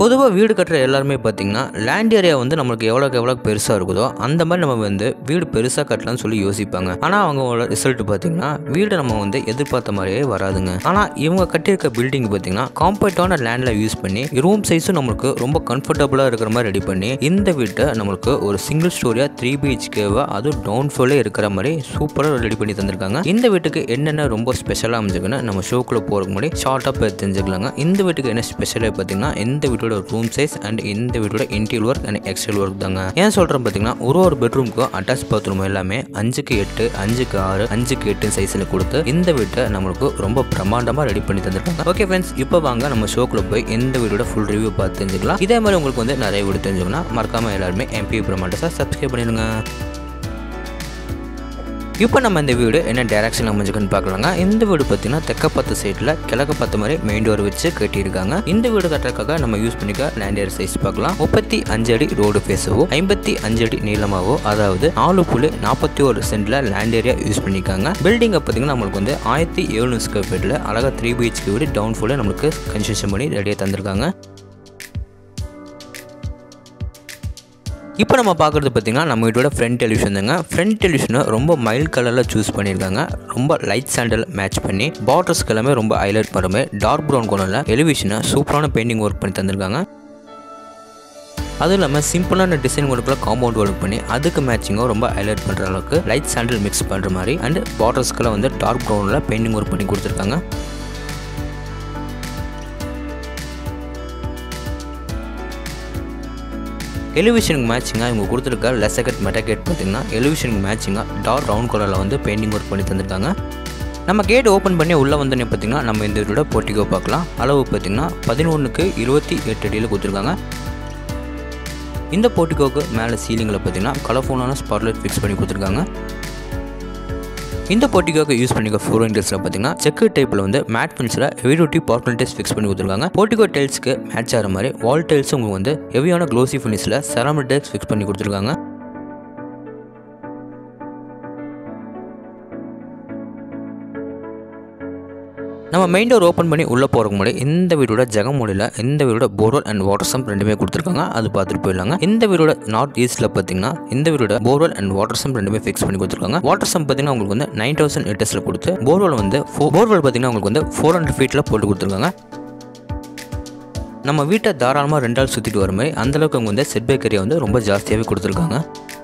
பொதுவாக வீடு கட்டுற எல்லாருமே பார்த்தீங்கன்னா லேண்ட் ஏரியா வந்து நம்மளுக்கு எவ்வளோக்கு எவ்வளோ பெருசாக இருக்குதோ அந்த மாதிரி நம்ம வந்து வீடு பெருசாக கட்டலாம்னு சொல்லி யோசிப்பாங்க ஆனால் அவங்களோட ரிசல்ட் பார்த்தீங்கன்னா வீடு நம்ம வந்து எதிர்பார்த்த மாதிரியே வராதுங்க ஆனால் இவங்க கட்டியிருக்க பில்டிங் பார்த்தீங்கன்னா காம்பேக்டான லேண்டில் யூஸ் பண்ணி ரூம் சைஸும் நம்மளுக்கு ரொம்ப கம்ஃபர்டபுளாக இருக்கிற மாதிரி ரெடி பண்ணி இந்த வீட்டை நம்மளுக்கு ஒரு சிங்கிள் ஸ்டோரியாக த்ரீ பிஹெச்கேவா அதுவும் டவுன் ஃபுல்லே இருக்கிற மாதிரி சூப்பராக ரெடி பண்ணி தந்திருக்காங்க இந்த வீட்டுக்கு என்னென்ன ரொம்ப ஸ்பெஷலாக அமைஞ்சுக்குன்னு நம்ம ஷோக்குள்ளே போகிறதுக்கு முன்னாடி ஷார்ட்டாக போய் தெரிஞ்சுக்கலாங்க இந்த வீட்டுக்கு என்ன ஸ்பெஷலாக பார்த்தீங்கன்னா இந்த வீட்டோட ரூம் சைஸ் அண்ட் இந்த வீட்டோட interior work and exterior work தாங்க ஏன் சொல்கிறேன் பார்த்தீங்கன்னா ஒரு ஒரு பெட்ரூமுக்கும் அட்டாச் பாத்ரூம் எல்லாமே அஞ்சுக்கு எட்டு அஞ்சுக்கு ஆறு அஞ்சுக்கு எட்டு சைஸில் கொடுத்து இந்த வீட்டை நம்மளுக்கு ரொம்ப பிரம்மாண்டமாக ரெடி பண்ணி தந்திருக்காங்க ஓகே ஃப்ரெண்ட்ஸ் இப்போ வாங்க நம்ம ஷோக்குள்ள போய் இந்த வீடோட ஃபுல் ரிவ்யூ பார்த்து தெரிஞ்சுக்கலாம் இதே மாதிரி உங்களுக்கு வந்து நிறைய வீடு தெரிஞ்சுக்கணும் மறக்காம எல்லாருமே எம்பி பிரமாண்டஸாக சப்ஸ்கிரைப் பண்ணிடுங்க இப்போ நம்ம இந்த வீடு என்ன டைரக்ஷன் அமைஞ்சுக்குன்னு பார்க்கலாங்க இந்த வீடு பார்த்தீங்கன்னா தெக்க பத்து சைடில் கிழக்கு பத்து மாதிரி மெயின் டோர் வச்சு கட்டியிருக்காங்க இந்த வீடு கட்டுறதுக்காக நம்ம யூஸ் பண்ணிக்க லேண்ட் ஏர் சைஸ் பார்க்கலாம் முப்பத்தி அஞ்சு அடி ரோடு ஃபேஸவோ ஐம்பத்தி அஞ்சு அடி நீளமாவோ அதாவது நாலு புள்ளி நாற்பத்தி ஒரு சென்டில் லேண்ட் ஏரியா யூஸ் பண்ணியிருக்காங்க பில்டிங்கை பார்த்தீங்கன்னா நம்மளுக்கு வந்து ஆயிரத்தி எழுநூறு ஸ்கொயர் ஃபீட்டில் அழகாக த்ரீ பிஹெச்கே வீடு டவுன் ஃபுல்லே நம்மளுக்கு கன்ஸ்ட்ரக்ஷன் பண்ணி ரெடியாக தந்திருக்காங்க இப்போ நம்ம பார்க்குறது பார்த்தீங்கன்னா நம்ம வீட்டோட ஃப்ரண்ட் டெலிவிஷன் தாங்க ஃப்ரண்ட் டெலிவிஷனை ரொம்ப மைல்ட் கலரில் சூஸ் பண்ணியிருக்காங்க ரொம்ப லைட் சாண்டல் மேட்ச் பண்ணி பார்டர்ஸ்க்கு எல்லாமே ரொம்ப ஹைலைட் பண்ணுற மாதிரி டார்க் ப்ரௌன் கலரில் டெலிவிஷனை சூப்பரான பெயிண்டிங் ஒர்க் பண்ணி தந்திருக்காங்க அதுவும் இல்லாமல் சிம்பிளான டிசைன் ஒர்க்கில் காம்பவுண்ட் ஒர்க் பண்ணி அதுக்கு மேட்சிங்காக ரொம்ப ஹைலைட் பண்ணுற அளவுக்கு லைட் சாண்டல் மிக்ஸ் பண்ணுற மாதிரி அண்ட் பார்டர்ஸ்க்கெல்லாம் வந்து டார்க் ப்ரௌனில் பெயிண்டிங் ஒர்க் பண்ணி கொடுத்துருக்காங்க எலிவிஷனுக்கு மேட்சிங்காக இவங்க கொடுத்துருக்க லெசகட் மெட்டகேட் பார்த்தீங்கன்னா எலிவிஷனுக்கு மேட்சிங்காக டார்க் ரவுண்ட் கலரில் வந்து பெயிண்டிங் ஒர்க் பண்ணி தந்திருக்காங்க நம்ம கேட் ஓப்பன் பண்ணி உள்ளே வந்தோடனே பார்த்தீங்கன்னா நம்ம இந்த வீட்டோட போர்ட்டிகோ பார்க்கலாம் அளவு பார்த்தீங்கன்னா பதினொன்றுக்கு இருபத்தி எட்டு அடியில் கொடுத்துருக்காங்க இந்த போர்ட்டிகோக்கு மேலே சீலிங்கில் பார்த்தீங்கன்னா கலர்ஃபுல்லான ஸ்பாட்லைட் ஃபிக்ஸ் பண்ணி கொடுத்துருக்காங்க இந்த போர்ட்டிகோக்கு யூஸ் பண்ணிக்க ஃப்ளோரிங் டைல்ஸில் பார்த்தீங்கன்னா செக்கு டைப்பில் வந்து மேட் ஃபின்ஸில் heavy duty parking tiles fix பண்ணி கொடுத்துருக்காங்க போர்ட்டிகோ டைல்ஸ்க்கு மேட்ச் ஆகிற மாதிரி வால் டைல்ஸும் உங்களுக்கு வந்து ஹெவியான க்ளோசி ஃபினிஷில் செராமிக் டைல்ஸ் ஃபிக்ஸ் பண்ணி கொடுத்துருக்காங்க நம்ம மெயின் டோர் ஓப்பன் பண்ணி உள்ளே போகிறதுக்கு முன்னாடி இந்த வீடோட ஜெகமொழியில் இந்த வீடோட போர்வெல் அண்ட் வாட்டர் சம்ப் ரெண்டுமே கொடுத்துருக்காங்க அது பார்த்துட்டு போயிடலாங்க இந்த வீடோட நார்த் ஈஸ்ட்டில் பார்த்தீங்கன்னா இந்த வீடோட போர்வெல் அண்ட் வாட்டர் சம்ப் ரெண்டுமே ஃபிக்ஸ் பண்ணி கொடுத்துருக்காங்க வாட்டர் சம்ப் பார்த்தீங்கன்னா உங்களுக்கு வந்து நைன் தௌசண்ட் லிட்டர்ஸில் கொடுத்து போர்வெல் வந்து போர்வெல் பார்த்தீங்கன்னா உங்களுக்கு வந்து ஃபோர் ஹண்ட்ரட் ஃபீட்டில் போட்டு கொடுத்துருக்காங்க நம்ம வீட்டை தாராளமாக ரெண்டாள் சுற்றிட்டு வர மாதிரி அந்தளவுக்கு அவங்க வந்து செட் பேக் ஏரியா வந்து ரொம்ப ஜாஸ்தியாகவே கொடுத்துருக்காங்க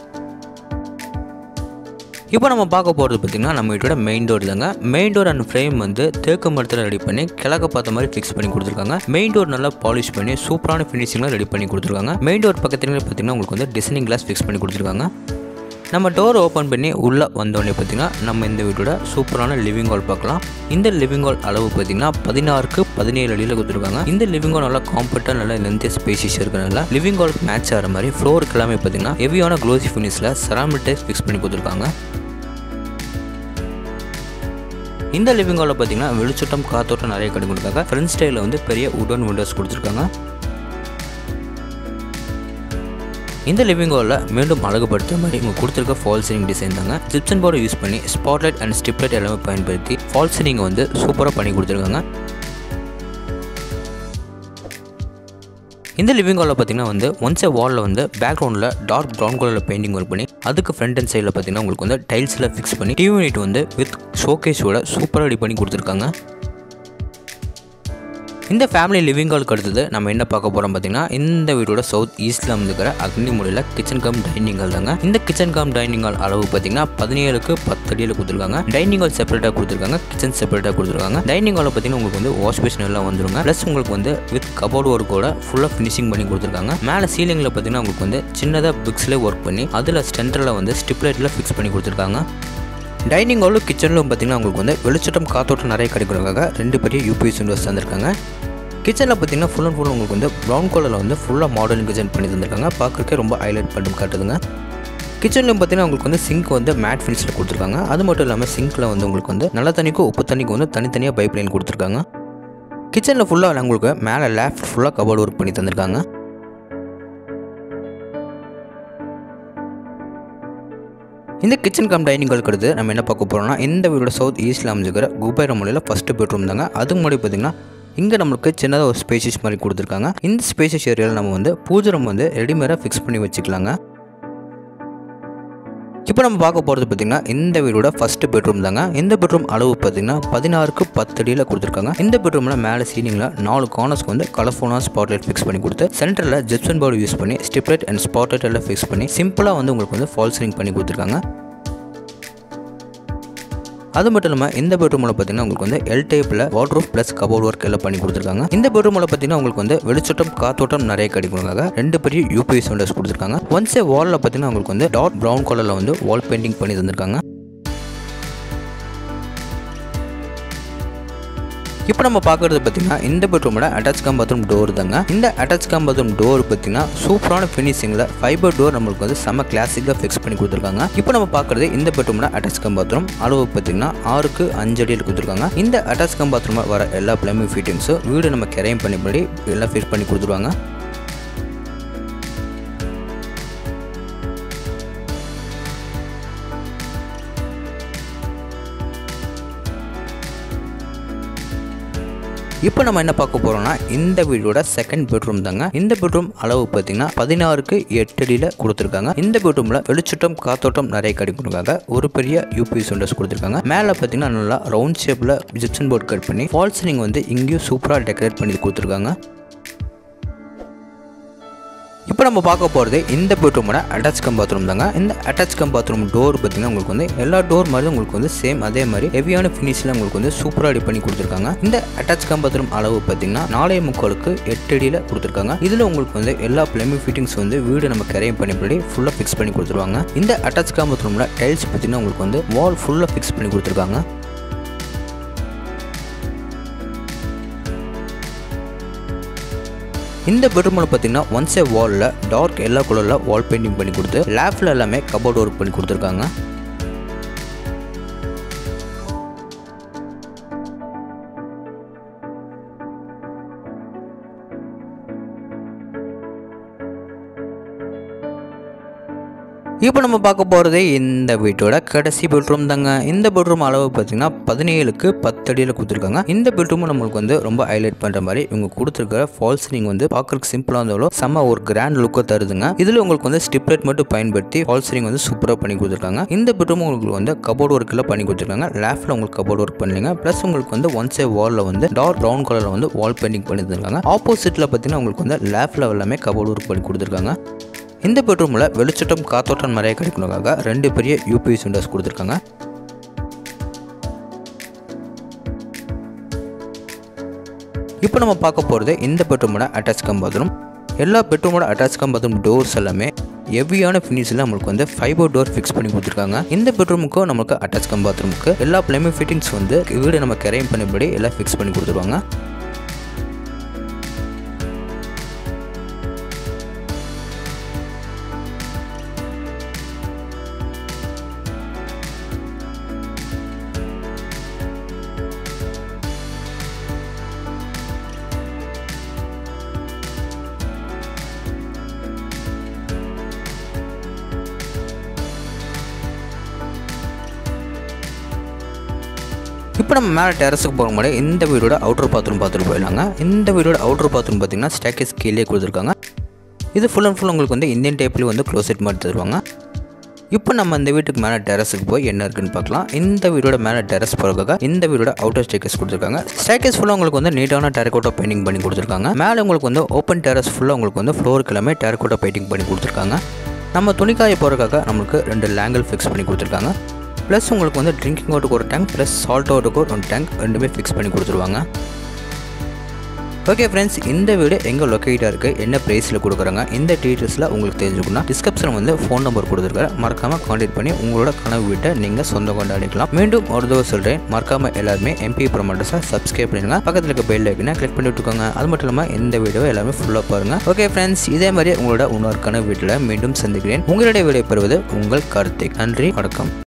இப்போ நம்ம பார்க்க போகிறது பார்த்திங்கன்னா நம்ம வீட்டோட மெயின் டோர் தாங்க மெயின் டோர் அண்ட் ஃப்ரேம் வந்து தேக்கு மரத்தில் ரெடி பண்ணி கிழக்க பார்த்த மாதிரி ஃபிக்ஸ் பண்ணி கொடுத்துருக்காங்க மெயின் டோர் நல்லா பாலிஷ் பண்ணி சூப்பரான ஃபினிஷிங்கில் ரெடி பண்ணி கொடுத்துருக்காங்க மெயின் டோர் பக்கத்துல பார்த்தீங்கன்னா உங்களுக்கு வந்து டிசைனிங் கிளாஸ் ஃபிக்ஸ் பண்ணி கொடுத்துருக்காங்க நம்ம டோர் ஓப்பன் பண்ணி உள்ளே வந்தோடனே பார்த்தீங்கன்னா நம்ம இந்த வீட்டோட சூப்பரான லிவிங் ஹால் பார்க்கலாம் இந்த லிவிங் ஹால் அளவு பார்த்தீங்கன்னா பதினாறுக்கு பதினேழு அடியில் கொடுத்துருக்காங்க இந்த லிவிங் ஹால் நல்லா காம்பர்ட்டாக நல்லா லென்த்தே ஸ்பேசியஸ் இருக்கிறனால லிவிங் ஹாலுக்கு மேட்ச் ஆகிற மாதிரி ஃப்ளோருக்கு எல்லாமே பார்த்தீங்கன்னா ஹெவியான க்ளோசி ஃபினிஷில் செராமிக் டைஸ் ஃபிக்ஸ் பண்ணி கொடுத்துருக்காங்க இந்த லிவிங் ஹாலில் பார்த்தீங்கன்னா வெளிச்சட்டம் காத்தோட்டம் நிறைய கடை கொடுத்தாங்க ஃப்ரண்ட் ஸ்டைலில் வந்து பெரிய உடன் விண்டோஸ் கொடுத்துருக்காங்க இந்த லிவிங் ஹாலில் மீண்டும் அழகுபடுத்துற மாதிரி இவங்க கொடுத்துருக்க ஃபால் சீலிங் டிசைன் தாங்க ஜிப்சன் போர்டை யூஸ் பண்ணி ஸ்பாட்லைட் அண்ட் ஸ்டிப்லைட் எல்லாமே பயன்படுத்தி ஃபால் சீலிங்கை வந்து சூப்பராக பண்ணி கொடுத்துருக்காங்க இந்த லிவிங் ஹாலில் பார்த்தீங்கன்னா வந்து ஒன்ஸ் ஏ வாலில் வந்து பேக்ரவுண்டில் டார்க் ப்ரௌன் கலரில் பெயிண்டிங் ஒர்க் பண்ணி அதுக்கு ஃப்ரண்ட் அண்ட் சைடில் பார்த்தீங்கன்னா உங்களுக்கு வந்து டைல்ஸில் ஃபிக்ஸ் பண்ணி டிவி யூனிட் வந்து வித் ஷோகேஸோட சூப்பராக ரெடி பண்ணி கொடுத்துருக்காங்க இந்த ஃபேமிலி லிவிங் ஹாலுக்கு அடுத்தது நம்ம என்ன பார்க்க போகிறோம் பார்த்தீங்கன்னா இந்த வீடோட சவுத் ஈஸ்டில் இருக்கிற அக்னி முறையில் கிச்சன் கம் டைனிங் ஹால் தாங்க இந்த கிச்சன் கம் டைனிங் ஹால் அளவு பார்த்தீங்கன்னா பதினேழுக்கு பத்து அடியில் கொடுத்துருக்காங்க டைனிங் ஹால் செப்பரேட்டாக கொடுத்துருக்காங்க கிச்சன் செப்பரேட்டாக கொடுத்துருக்காங்க டைனிங் ஹாலில் பார்த்தீங்கன்னா உங்களுக்கு வந்து வாஷ் பேஷன் எல்லாம் வந்துருங்க ப்ளஸ் உங்களுக்கு வந்து வித் கபோர்டு ஒர்க்கோட ஃபுல்லாக ஃபினிஷிங் பண்ணி கொடுத்துருக்காங்க மேலே சீலிங்கில் பார்த்தீங்கன்னா உங்களுக்கு வந்து சின்னதாக பிக்ஸ்லேயே ஒர்க் பண்ணி அதில் ஸ்டென்டரில் வந்து ஸ்டிப்லைட்டில் ஃபிக்ஸ் பண்ணி கொடுத்துருக்காங்க டைனிங் ஹாலும் கிச்சனிலும் பார்த்தீங்கன்னா உங்களுக்கு வந்து வெளிச்சட்டம் காத்தோட்டம் நிறைய கிடைக்கிறதுக்காக ரெண்டு பெரிய யூபிஎஸ் விண்டோஸ் தந்திருக்காங்க கிச்சனில் பார்த்தீங்கன்னா ஃபுல் அண்ட் ஃபுல் உங்களுக்கு வந்து ப்ரௌன் கலரில் வந்து ஃபுல்லாக மாடர்ன் கிச்சன் பண்ணி தந்திருக்காங்க பார்க்குறக்கே ரொம்ப ஹைலைட் பண்ணி காட்டுதுங்க கிச்சன்லையும் பார்த்தீங்கன்னா உங்களுக்கு வந்து சிங்க் வந்து மேட் ஃபினிஷில் கொடுத்துருக்காங்க அது மட்டும் இல்லாமல் சிங்க்கில் வந்து உங்களுக்கு வந்து நல்ல தண்ணிக்கும் உப்பு தண்ணிக்கும் வந்து தனித்தனியாக பைப் லைன் கொடுத்துருக்காங்க கிச்சனில் ஃபுல்லாக உங்களுக்கு மேலே லேஃப்ட் ஃபுல்லாக கபோர்டு ஒர்க் பண்ணி தந்திருக்காங்க இந்த கிச்சன் கம் டைனிங் ஹாலுக்கு அடுத்து நம்ம என்ன பார்க்க போகிறோம்னா இந்த வீடோட சவுத் ஈஸ்டில் அமைஞ்சிக்கிற குபேர மூலையில் ஃபஸ்ட்டு பெட்ரூம் தாங்க அதுக்கு முன்னாடி பார்த்தீங்கன்னா இங்கே நம்மளுக்கு சின்னதாக ஒரு ஸ்பேஷியஸ் மாதிரி கொடுத்துருக்காங்க இந்த ஸ்பேஷியஸ் ஏரியாவில் நம்ம வந்து பூஜை ரூம் வந்து ரெடிமேடாக ஃபிக்ஸ் பண்ணி வச்சுக்கலாங்க இப்போ நம்ம பார்க்க போகிறது பார்த்திங்கன்னா இந்த வீடோட ஃபர்ஸ்ட் பெட்ரூம் தாங்க இந்த பெட்ரூம் அளவு பார்த்திங்கன்னா பதினாறுக்கு பத்து அடியில் கொடுத்துருக்காங்க இந்த பெட்ரூமில் மேலே சீலிங்கில் நாலு கார்னர்ஸ்க்கு வந்து கலர்ஃபுல்லான ஸ்பாட் லைட் ஃபிக்ஸ் பண்ணி கொடுத்து சென்டரில் ஜெப்சன் போர்டு யூஸ் பண்ணி ஸ்டிப்லைட் அண்ட் ஸ்பாட் லைட் எல்லாம் ஃபிக்ஸ் பண்ணி சிம்பிளாக வந்து உங்களுக்கு வந்து ஃபால் சீலிங் பண்ணி கொடுத்துருக்காங்க அது மட்டும் இல்லாமல் இந்த பெட்ரூமில் பார்த்தீங்கன்னா உங்களுக்கு வந்து எல் டைப்பில் வாட்ரூப் ப்ளஸ் கபோர்ட் ஒர்க் எல்லாம் பண்ணி கொடுத்துருக்காங்க இந்த பெட்ரூமில் பார்த்தீங்கன்னா உங்களுக்கு வந்து வெளிச்சட்டம் காத்தோட்டம் நிறைய கிடைக்கிறதுக்காக ரெண்டு பெரிய யூபிஎஸ் விண்டோஸ் கொடுத்துருக்காங்க ஒன்ஸே வாலில் பார்த்தீங்கன்னா உங்களுக்கு வந்து டாட் ப்ரௌன் கலரில் வந்து வால் பெயிண்டிங் பண்ணி தந்திருக்காங்க இப்போ நம்ம பார்க்குறது பார்த்தீங்கன்னா இந்த பெட்ரூமோட அட்டாச் கம் பாத்ரூம் டோர் தாங்க இந்த அட்டாச் கம் பாத்ரூம் டோர் பார்த்தீங்கன்னா சூப்பரான ஃபினிஷிங்கில் ஃபைபர் டோர் நம்மளுக்கு வந்து செம்ம கிளாசிக்காக ஃபிக்ஸ் பண்ணி கொடுத்துருக்காங்க இப்போ நம்ம பார்க்குறது இந்த பெட்ரூமோட அட்டாச் கம் பாத்ரூம் அளவு பார்த்தீங்கன்னா ஆறுக்கு அஞ்சு அடியில் கொடுத்துருக்காங்க இந்த அட்டாச் கம் பாத்ரூமில் வர எல்லா பிளம்பிங் ஃபிட்டிங்ஸும் வீடு நம்ம கிரையம் பண்ணி பண்ணி எல்லாம் ஃபிட் பண்ணி கொடுத்துருவாங்க இப்போ நம்ம என்ன பார்க்க போறோம்னா இந்த வீடோட செகண்ட் பெட்ரூம் தாங்க இந்த பெட்ரூம் அளவு பார்த்தீங்கன்னா பதினாறுக்கு எட்டு அடியில் கொடுத்துருக்காங்க இந்த பெட்ரூமில் வெளிச்சட்டம் காத்தோட்டம் நிறைய கிடைக்கிறதுக்காக ஒரு பெரிய யூபிஎஸ் விண்டோஸ் கொடுத்துருக்காங்க மேலே பார்த்தீங்கன்னா நல்லா ரவுண்ட் ஷேப்பில் ஜிப்சன் போர்ட் கட் பண்ணி ஃபால்ஸ் நீங்கள் வந்து இங்கேயும் சூப்பராக டெக்கரேட் பண்ணி கொடுத்துருக்காங்க இப்போ நம்ம பார்க்க போகிறது இந்த பெட்ரூமோட அட்டாச் கம் பாத்ரூம் தாங்க இந்த அட்டாச் கம் பாத்ரூம் டோர் பார்த்தீங்கன்னா உங்களுக்கு வந்து எல்லா டோர் மாதிரி உங்களுக்கு வந்து சேம் அதே மாதிரி ஹெவியான ஃபினிஷில் உங்களுக்கு வந்து சூப்பராக ரெடி பண்ணி கொடுத்துருக்காங்க இந்த அட்டாச் கம் பாத்ரூம் அளவு பார்த்தீங்கன்னா நாலே முக்காலுக்கு எட்டு அடியில் கொடுத்துருக்காங்க இதில் உங்களுக்கு வந்து எல்லா பிளம்பிங் ஃபிட்டிங்ஸ் வந்து வீடு நம்ம கரையும் பண்ணிப்படி ஃபுல்லாக ஃபிக்ஸ் பண்ணி கொடுத்துருவாங்க இந்த அட்டாச் கம் பாத்ரூமில் டைல்ஸ் பார்த்தீங்கன்னா உங்களுக்கு வந்து வால் ஃபுல்லாக ஃபிக்ஸ் பண்ணி கொடுத்துருக்காங்க இந்த பெட்ரூமில் பார்த்தீங்கன்னா ஒன்ஸ் ஏ வாலில் டார்க் எல்லோ கலரில் வால் பெயிண்டிங் பண்ணி கொடுத்து லேஃப்டில் எல்லாமே கபோர்ட் ஒர்க் பண்ணி கொடுத்துருக்காங்க இப்போ நம்ம பார்க்க போகிறது இந்த வீட்டோட கடைசி பெட்ரூம் தாங்க இந்த பெட்ரூம் அளவு பார்த்தீங்கன்னா பதினேழுக்கு பத்து அடியில் கொடுத்துருக்காங்க இந்த பெட்ரூம் நம்மளுக்கு வந்து ரொம்ப ஹைலைட் பண்ணுற மாதிரி இவங்க கொடுத்துருக்கிற ஃபால்ஸ் சீலிங் வந்து பார்க்கறதுக்கு சிம்பிளாக இருந்தாலும் செம்ம ஒரு கிராண்ட் லுக்கை தருதுங்க இதில் உங்களுக்கு வந்து ஸ்டிப்லைட் மட்டும் பயன்படுத்தி ஃபால்ஸ் சீலிங் வந்து சூப்பராக பண்ணி கொடுத்துருக்காங்க இந்த பெட்ரூம் உங்களுக்கு வந்து கபோர்ட் ஒர்க்கில் பண்ணி கொடுத்துருக்காங்க லேஃப்டில் உங்களுக்கு கபோர்ட் ஒர்க் பண்ணலீங்க ப்ளஸ் உங்களுக்கு வந்து ஒன் சே வாலில் வந்து டார்க் ப்ரௌன் கலரில் வந்து வால் பெயிண்டிங் பண்ணி தந்திருக்காங்க ஆப்போசிட்டில் பார்த்தீங்கன்னா உங்களுக்கு வந்து லேஃப்டில் எல்லாமே கபோர்ட் ஒர்க் பண்ணி கொடுத்துருக்காங்க இந்த பெட்ரூமில் வெளிச்சட்டம் காத்தோட்டம் நிறைய கிடைக்கணுக்காக ரெண்டு பெரிய யூபிஎஸ் விண்டோஸ் கொடுத்துருக்காங்க இப்போ நம்ம பார்க்க போகிறது இந்த பெட்ரூமோட அட்டாச் கம் பாத்ரூம் எல்லா பெட்ரூமோட அட்டாச் கம் பாத்ரூம் டோர்ஸ் எல்லாமே ஹெவியான ஃபினிஷில் நம்மளுக்கு வந்து ஃபைபர் டோர் ஃபிக்ஸ் பண்ணி கொடுத்துருக்காங்க இந்த பெட்ரூமுக்கும் நமக்கு அட்டாச் கம் பாத்ரூமுக்கு எல்லா பிளேமிங் ஃபிட்டிங்ஸ் வந்து வீடு நம்ம கரையும் பண்ணிபடி எல்லாம் ஃபிக்ஸ் பண்ணி கொடுத்துருவாங்க இப்போ நம்ம மேலே டெரஸுக்கு போகிற முன்னாடி இந்த வீடோட அவுட்டர் பாத்ரூம் பார்த்துட்டு போயிடலாங்க இந்த வீடோட அவுட்டர் பாத்ரூம் பார்த்தீங்கன்னா ஸ்டேக்கேஸ் கீழே கொடுத்துருக்காங்க இது ஃபுல் அண்ட் ஃபுல் உங்களுக்கு வந்து இந்தியன் டைப்லேயும் வந்து க்ளோசெட் மாதிரி தருவாங்க இப்போ நம்ம இந்த வீட்டுக்கு மேலே டெரஸுக்கு போய் என்ன இருக்குன்னு பார்க்கலாம் இந்த வீடோட மேலே டெரஸ் போகிறதுக்காக இந்த வீடோட அவுட்டர் ஸ்டேக்கஸ் கொடுத்துருக்காங்க ஸ்டேக்கஸ் ஃபுல்லாக உங்களுக்கு வந்து நீட்டான டெரக்கோட்டா பெயிண்டிங் பண்ணி கொடுத்துருக்காங்க மேலே உங்களுக்கு வந்து ஓப்பன் டெரஸ் ஃபுல்லாக உங்களுக்கு வந்து ஃப்ளோருக்கு எல்லாமே டெரக்கோட்டா பெயிண்டிங் பண்ணி கொடுத்துருக்காங்க நம்ம துணிக்காய போகிறதுக்காக நம்மளுக்கு ரெண்டு லேங்கிள் ஃபிக்ஸ் பண்ணி கொடுத்துருக்காங்க ப்ளஸ் உங்களுக்கு வந்து ட்ரிங்கிங் வாட்டருக்கு ஒரு டேங்க் ப்ளஸ் சால்ட் வாட்டருக்கு ஒரு டேங்க் ரெண்டுமே ஃபிக்ஸ் பண்ணி கொடுத்துருவாங்க ஓகே ஃப்ரெண்ட்ஸ் இந்த வீடு எங்கே லொக்கேட்டாக இருக்குது என்ன ப்ரைஸில் கொடுக்குறாங்க இந்த டீட்டெயில்ஸில் உங்களுக்கு தெரிஞ்சுக்கணும் டிஸ்கிரிப்ஷன் வந்து ஃபோன் நம்பர் கொடுத்துருக்காரு மறக்காமல் காண்டாக்ட் பண்ணி உங்களோட கனவு வீட்டை நீங்கள் சொந்த கொண்டாடிக்கலாம் மீண்டும் ஒரு தடவை சொல்கிறேன் மறக்காமல் எல்லாருமே எம்பி ப்ரொமோட்டர்ஸை சப்ஸ்கிரைப் பண்ணிடுங்க பக்கத்தில் இருக்க பெல் ஐக்கனை கிளிக் பண்ணி விட்டுக்கோங்க அது மட்டும் இல்லாமல் இந்த வீடியோவை எல்லாமே ஃபுல்லாக பாருங்கள் ஓகே ஃப்ரெண்ட்ஸ் இதே மாதிரி உங்களோட இன்னொரு கனவு வீட்டில் மீண்டும் சந்திக்கிறேன் உங்களுடைய விடை பெறுவது உங்கள் கார்த்திக் நன்றி வணக்கம்